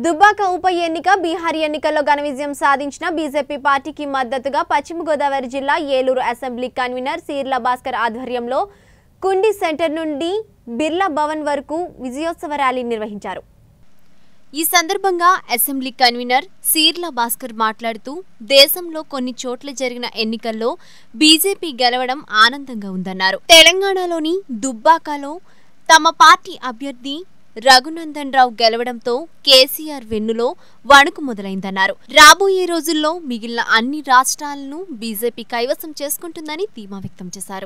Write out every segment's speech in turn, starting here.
దుబ్బాక ఉప ఎన్నిక బీహార్ ఎన్నికల్లో ఘన విజయం సాధించిన బీజేపీ పార్టీకి మద్దతుగా పశ్చిమ గోదావరి జిల్లా ఏలూరు అసెంబ్లీ కన్వీనర్ సీర్ల భాస్కర్ ఆధ్వర్యంలో కుండి సెంటర్ నుండి బిర్లా భవన్ వరకు విజయోత్సవ ర్యాలీ నిర్వహించారు ఈ సందర్భంగా అసెంబ్లీ కన్వీనర్ సీర్ల భాస్కర్ మాట్లాడుతూ దేశంలో కొన్ని చోట్ల జరిగిన ఎన్నికల్లో బీజేపీ గెలవడం ఆనందంగా ఉందన్నారు తెలంగాణలోని దుబ్బాకలో తమ పార్టీ అభ్యర్థి రఘునందన్ రావు గెలవడంతో కేసీఆర్ వెన్నులో వణుకు మొదలైందన్నారు రాబోయే రోజుల్లో మిగిలిన అన్ని రాష్ట్రాలను బీజేపీ కైవసం చేసుకుంటుందని ధీమా వ్యక్తం చేశారు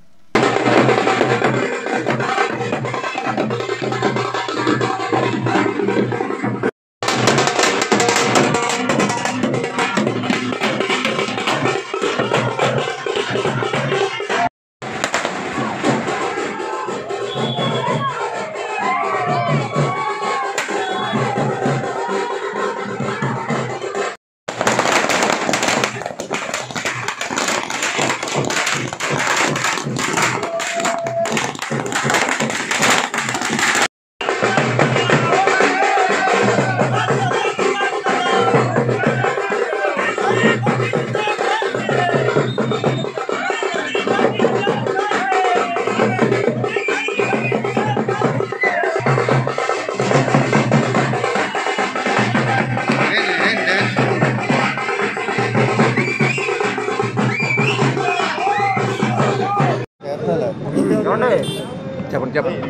చెప్పండి చెప్పండి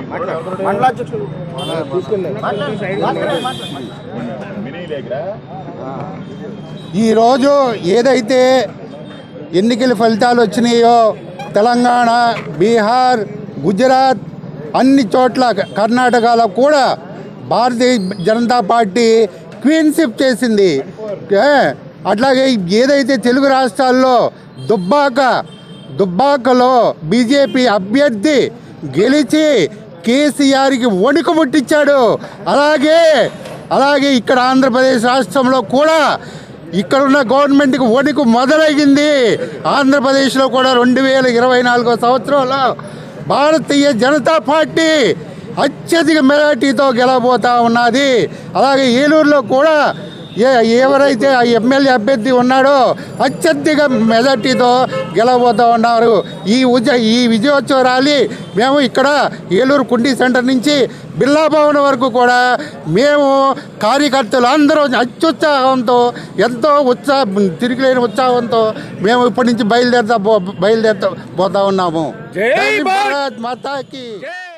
ఈరోజు ఏదైతే ఎన్నికల ఫలితాలు వచ్చినాయో తెలంగాణ బీహార్ గుజరాత్ అన్ని చోట్ల కర్ణాటకలో కూడా భారతీయ జనతా పార్టీ క్వీన్షిప్ చేసింది ఏ, అట్లాగే ఏదైతే తెలుగు రాష్ట్రాల్లో దుబ్బాక దుబ్బాకలో బీజేపీ అభ్యర్థి గెలిచి కేసీఆర్కి వణుకు ముట్టించాడు అలాగే అలాగే ఇక్కడ ఆంధ్రప్రదేశ్ రాష్ట్రంలో కూడా ఇక్కడున్న గవర్నమెంట్కి వణుకు మొదలయ్యింది ఆంధ్రప్రదేశ్లో కూడా రెండు వేల ఇరవై నాలుగో సంవత్సరంలో భారతీయ జనతా పార్టీ అత్యధిక మెజార్టీతో గెలవబోతా ఉన్నది అలాగే ఏలూరులో కూడా ఏ ఎవరైతే ఆ ఎమ్మెల్యే అభ్యర్థి ఉన్నాడో అత్యధిక మెజార్టీతో గెలవబోతా ఉన్నారు ఈ ఉజ ఈ విజయోత్సవ ర్యాలీ మేము ఇక్కడ ఏలూరు కుండి సెంటర్ నుంచి బిర్లా భవన్ వరకు కూడా మేము కార్యకర్తలు అందరూ అత్యుత్సాహంతో ఎంతో ఉత్సాహ తిరిగిలేని ఉత్సాహంతో మేము ఇప్పటి నుంచి బయలుదేరుతా పో- బయలుదేరుతా పోతా ఉన్నాము జై భారత్ మాతాకి